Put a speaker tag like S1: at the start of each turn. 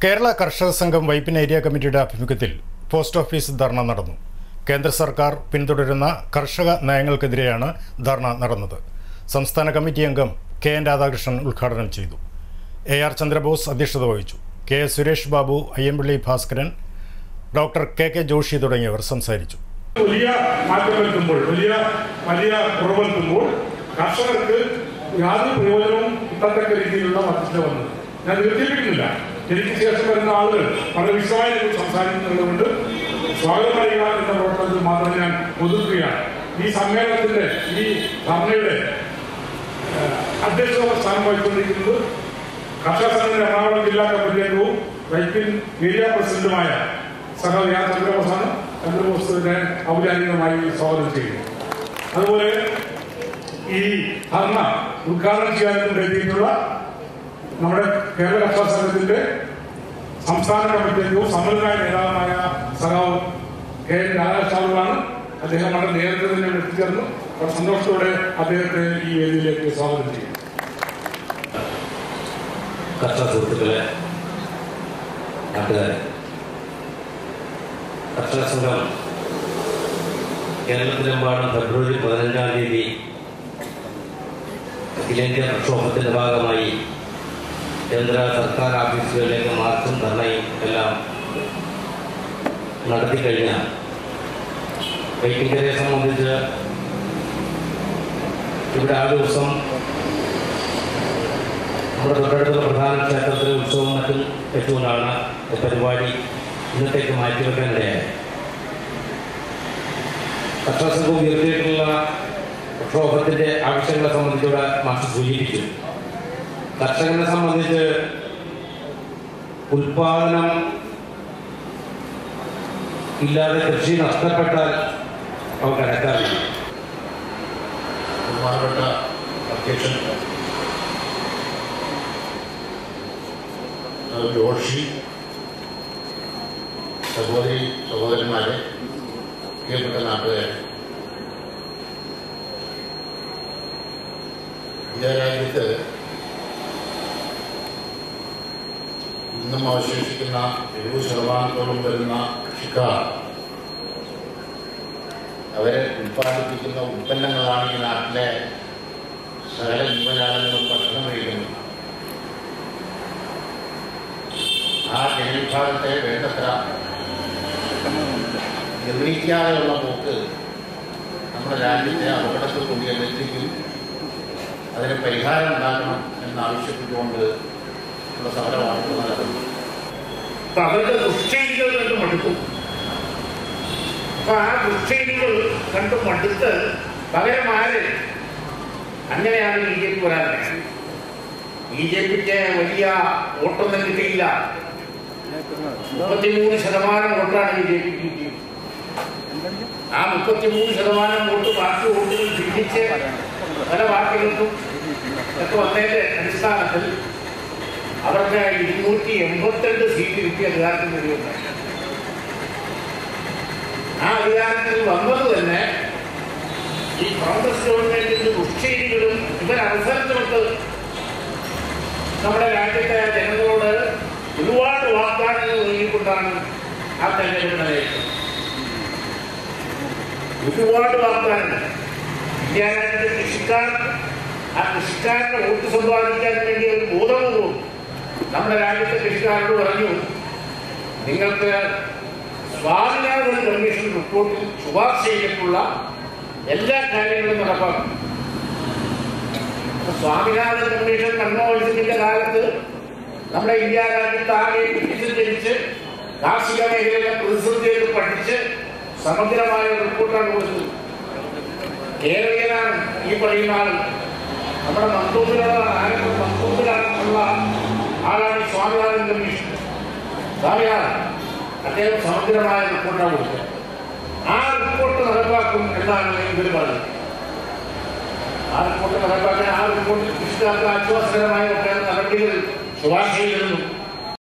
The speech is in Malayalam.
S1: കേരള കർഷക സംഘം വൈപ്പിൻ ഏരിയ കമ്മിറ്റിയുടെ ആഭിമുഖ്യത്തിൽ പോസ്റ്റ് ഓഫീസ് ധർണ നടന്നു കേന്ദ്ര സർക്കാർ പിന്തുടരുന്ന കർഷക നയങ്ങൾക്കെതിരെയാണ് ധർണ നടന്നത് സംസ്ഥാന കമ്മിറ്റി അംഗം കെ എൻ രാധാകൃഷ്ണൻ ഉദ്ഘാടനം ചെയ്തു എ ആർ ചന്ദ്രബോസ് അധ്യക്ഷത വഹിച്ചു K S Suresh Babu Ayyampally Bhaskaran doctor K K Joshi തുടങ്ങിയവർ സംസാരിച്ചു
S2: വലിയ മാറ്റം വരുത്തുമ്പോൾ വലിയ വലിയ കുറവെത്തുമ്പോൾ കർഷകർക്ക് യാതൊരു പ്രയോജനവും കിട്ടത്തക്ക രീതിയിലുള്ള വർദ്ധിച്ച വന്നത് ഞാൻ ദീർഘിപ്പിക്കുന്നില്ല എനിക്ക് ശേഷം വരുന്ന ആളുകൾ വളരെ വിശദമായി ഇതിൽ സംസാരിക്കുന്നത് കൊണ്ട് സ്വാഗതം അറിയുക എന്ന പ്രവർത്തനത്തിൽ മാത്രം ഞാൻ ഒതുക്കുകയാണ് ഈ സമ്മേളനത്തിന്റെ ഈ ധർണയുടെ അധ്യക്ഷത സ്ഥാനം വഹിച്ചുകൊണ്ടിരിക്കുന്നത് കർഷക സംഘടന എറണാകുളം ജില്ലാ കമ്മിറ്റി അംഗവും വൈപ്പിൻ ഏരിയ പ്രസിഡന്റുമായ സഹോദരി ആർ ചന്ദ്രബോസാണ് ചന്ദ്രബോസിനെ ഔപചാരികമായി സ്വാഗതം ചെയ്യുന്നു അതുപോലെ ഈ ധർണ ഉദ്ഘാടനം ചെയ്യാനും എത്തിയിട്ടുള്ള നമ്മുടെ കേരള കർഷക സംഘത്തിന്റെ സംസ്ഥാന കമ്മിറ്റി അംഗവും സമ്മതനായ നേതാവുമായ സഖാവ് കെ എൻ രാധാകൃഷ്ണനാണ് അദ്ദേഹം വളരെ നേരത്തെ തന്നെ ഇവിടെ എത്തിച്ചേർന്നു വളരെ സന്തോഷത്തോടെ അദ്ദേഹത്തെ ഈ വേദിയിലേക്ക് സ്വാഗതം ചെയ്യും
S3: കർഷക സുഹൃത്തുക്കളെ നാട്ടുകാരെ കർഷക സംഘം കേരളത്തിലെമ്പാടും ഫെബ്രുവരി പതിനഞ്ചാം തീയതി അഖിലേന്ത്യാ പ്രക്ഷോഭത്തിന്റെ ഭാഗമായി കേന്ദ്ര സർക്കാർ ഓഫീസുകളിലേക്ക് മാർച്ചും ധർണയും എല്ലാം നടത്തിക്കഴിഞ്ഞ വൈക്കിങ്കരെ സംബന്ധിച്ച് ഇവിടെ ആ ദിവസം നമ്മുടെ തൊട്ടടുത്തുള്ള പ്രധാന ക്ഷേത്രത്തിലെ ഉത്സവം മറ്റും വെച്ചുകൊണ്ടാണ് ഈ പരിപാടി ഇന്നത്തേക്ക് മാറ്റിവെക്കാനിടയായത് കർഷക സംഘം ഉയർത്തിയിട്ടുള്ള പ്രക്ഷോഭത്തിന്റെ ആവശ്യങ്ങളെ സംബന്ധിച്ചൂടെ മാഷ് സൂചിപ്പിച്ചു കർഷകനെ സംബന്ധിച്ച് ഉൽപാദനം ഇല്ലാതെ കൃഷി നഷ്ടപ്പെട്ടാൽ അവ കിടക്കാറില്ല
S4: ബഹുമാനപ്പെട്ട അധ്യക്ഷൻ ജോഷി സഹോദരി സഹോദരന്മാരെ പ്രിയപ്പെട്ട നാട്ടുകാരെ ഇന്ത്യ രാജ്യത്ത് ഇന്നും അവശേഷിക്കുന്ന എഴുപത് ശതമാനത്തോളം വരുന്ന കൃഷിക്കാർ അവരെ ഉൽപ്പാദിപ്പിക്കുന്ന ഉൽപ്പന്നങ്ങളാണ് ഈ നാട്ടിലെ സകല ജീവജാലങ്ങളും ഭക്ഷണം കഴിക്കുന്നത് ആ ജനവിഭാഗത്തെ വേണ്ടത്ര നിർവഹിക്കാതെയുള്ള പോക്ക് നമ്മുടെ രാജ്യത്തെ അപകടത്തിൽ കൊണ്ടുവന്നെത്തിക്കും അതിന് പരിഹാരം ഉണ്ടാക്കണം എന്നാവശ്യപ്പെട്ടുകൊണ്ട് ഉള്ള സമരമാണ് ഇപ്പോൾ നടക്കുന്നത്
S5: അപ്പൊ അവരുടെ ദുഷ്ചെയ്തികൾ കണ്ട് മടുക്കും അപ്പൊ ആ ദുഷ്ചെയ്തികൾ കണ്ട് മടുത്ത് പകരം ആര് അങ്ങനെയാണ് ബി ജെ പി വരാൻ ബി ജെ പിക്ക് വലിയ വോട്ടൊന്നും കിട്ടിയില്ല മുപ്പത്തിമൂന്ന് ശതമാനം വോട്ടാണ് ബി ജെ പി കിട്ടിയത് ആ മുപ്പത്തിമൂന്ന് ശതമാനം വോട്ട് ബാക്കി വോട്ടുകൾ ഭിന്നിച്ച് പല പാർട്ടികൾക്കും ഒക്കെ വന്നതിന്റെ അടിസ്ഥാനത്തിൽ അവർക്ക് ഇരുന്നൂറ്റി എൺപത്തിരണ്ട് സീറ്റ് കിട്ടിയ അധികാരത്തിൽ വരികയുണ്ടായി ആ അധികാരത്തിൽ വന്നത് തന്നെ ഈ കോൺഗ്രസ് ഗവൺമെന്റിന്റെ ദുഷ്ചെയ്തികളും ഇവരവസരത്തിനൊത്ത് നമ്മുടെ രാജ്യത്തെ ജനങ്ങളോട് ഒരുപാട് വാഗ്ദാനങ്ങൾ നൽകിക്കൊണ്ടാണ് ആ തെരഞ്ഞെടുപ്പ് നിലനിൽക്കുന്നത് ഒരുപാട് വാഗ്ദാനങ്ങൾ ഇന്ത്യ രാജ്യത്തെ കൃഷിക്കാർ ആ കൃഷിക്കാരുടെ വോട്ട് സമ്പാദിക്കാൻ വേണ്ടി ഒരു ബോധപൂർവം നമ്മുടെ രാജ്യത്തെ കൃഷിക്കാരോട് പറഞ്ഞു നിങ്ങൾക്ക് സ്വാമിനാഥൻ കമ്മീഷൻ റിപ്പോർട്ടിൽ ശുപാർശ ചെയ്തിട്ടുള്ള എല്ലാ കാര്യങ്ങളും നടപ്പാക്കും അപ്പൊ സ്വാമിനാഥൻ കമ്മീഷൻ മൻമോഹൻ സിംഗിന്റെ കാലത്ത് നമ്മുടെ ഇന്ത്യ രാജ്യത്ത് ആകെ വിഭജിച്ച് കാർഷിക മേഖലയിലെ പ്രതിസന്ധികൾ പഠിച്ച് സമഗ്രമായ ഒരു റിപ്പോർട്ടാണ് കൊടുത്തത് കേരളീയനാണ് ഈ പറയുന്ന ആൾ നമ്മുടെ മന്തൂരിലുള്ള ആരെങ്കിലും മന്തൂരിലുള്ള ആളാണ് ഈ സ്വാമിനാഥൻ കമ്മീഷൻ സ്വാമിനാഥൻ അദ്ദേഹം സമഗ്രമായ റിപ്പോർട്ടാണ് കൊടുത്തത് ആ റിപ്പോർട്ട് നടപ്പാക്കും എന്നാണ് ഇവർ പറഞ്ഞത് ആ റിപ്പോർട്ട് നടപ്പാക്കാൻ ആ റിപ്പോർട്ടിൽ കൃഷിക്കാർക്ക് ആശ്വാസകരമായ ഒട്ടേറെ നടപടികൾ ശുപാർശ ചെയ്തിരുന്നു